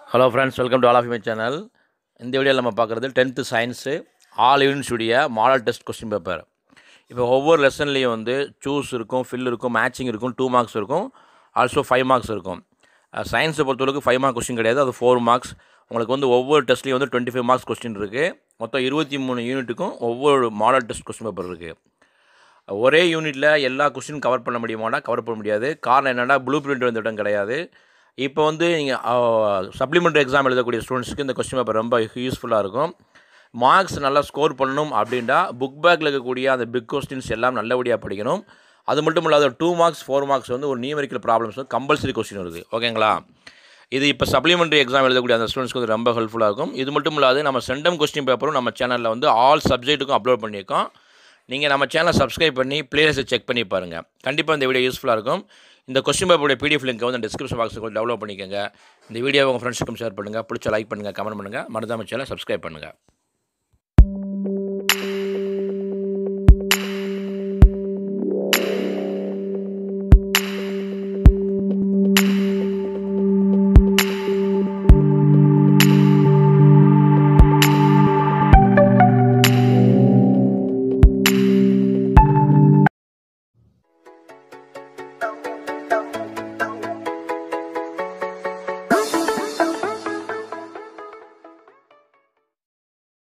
hello friends welcome to all of my channel இந்த வீடியோவில் நம்ம பார்க்குறது டென்த்து சயின்ஸு ஆல் யூனிட்ஸுடைய மாடல் டெஸ்ட் கொஸ்டின் பேப்பர் இப்போ ஒவ்வொரு லெசன்லேயும் வந்து சூஸ் இருக்கும் ஃபில் இருக்கும் மேட்சிங் இருக்கும் டூ மார்க்ஸ் இருக்கும் ஆல்சோ ஃபைவ் மார்க்ஸ் இருக்கும் சயின்ஸை பொறுத்தவரைக்கும் ஃபைவ் மார்க் கொஸ்டின் கிடையாது அது ஃபோர் மார்க்ஸ் உங்களுக்கு வந்து ஒவ்வொரு டெஸ்ட்லேயும் வந்து டுவெண்ட்டி ஃபைவ் மார்க்ஸ் கொஸ்டின் இருக்குது மொத்தம் இருபத்தி மூணு யூனிட்டுக்கும் ஒவ்வொரு மாடல் டெஸ்ட் கொஸ்டின் பேப்பர் இருக்குது ஒரே யூனிட்டில் எல்லா கொஸ்டின் கவர் பண்ண முடியுமானா கவர் பண்ண முடியாது காரணம் என்னென்னா ப்ளூ பிரிண்ட் வந்து இடம் கிடையாது இப்போ வந்து நீங்கள் சப்ளிமெண்ட்ரி எக்ஸாம் எழுதக்கூடிய ஸ்டூடெண்ட்ஸ்க்கு இந்த கொஸ்டின் பேப்பர் ரொம்ப யூஸ்ஃபுல்லாக இருக்கும் மார்க்ஸ் நல்லா ஸ்கோர் பண்ணணும் அப்படின்னா புக் பேக்கில் இருக்கக்கூடிய அந்த பிக் கொஸ்டின்ஸ் எல்லாம் நல்லபடியாக படிக்கணும் அது மட்டும் இல்லாத டூ மார்க்ஸ் ஃபோர் மார்க்ஸ் வந்து ஒரு நியூமெரிக்கல் ப்ராப்ளம்ஸ் வந்து கம்பல்சரி கொஸ்டின் வருது ஓகேங்களா இது இப்போ சப்ளிமெண்ட்ரி எக்ஸாம் எழுதக்கூடிய அந்த ஸ்டூடெண்ட்ஸ்க்கு வந்து ரொம்ப ஹெல்ப்ஃபுல்லாக இருக்கும் இது மட்டும் இல்லாது நம்ம சென்டம் கொஸ்டின் பேப்பரும் நம்ம சேனலில் வந்து ஆல் சப்ஜெக்ட்டுக்கும் அப்லோட் பண்ணியிருக்கோம் நீங்கள் நம்ம சேனலை சப்ஸ்கிரைப் பண்ணி பிளேலிஸ்ட்டை செக் பண்ணி பாருங்கள் கண்டிப்பாக இந்த வீடியோ யூஸ்ஃபுல்லாக இருக்கும் இந்த கொஸ்டின் பேப்பருடைய பிடிஎஃப் லிங்க் வந்து டிஸ்கிரிப்ஷன் பாக்ஸுக்கு டெவலப் பண்ணிக்கோங்க இந்த வீடியோ உங்கள் ஃப்ரெண்ட்ஸுக்கும் ஷேர் பண்ணுங்கள் பிடிச்ச லைக் பண்ணுங்கள் கமெண்ட் பண்ணுங்கள் மறந்தாம சேனலை சப்ஸ்கிரைப் பண்ணுங்கள்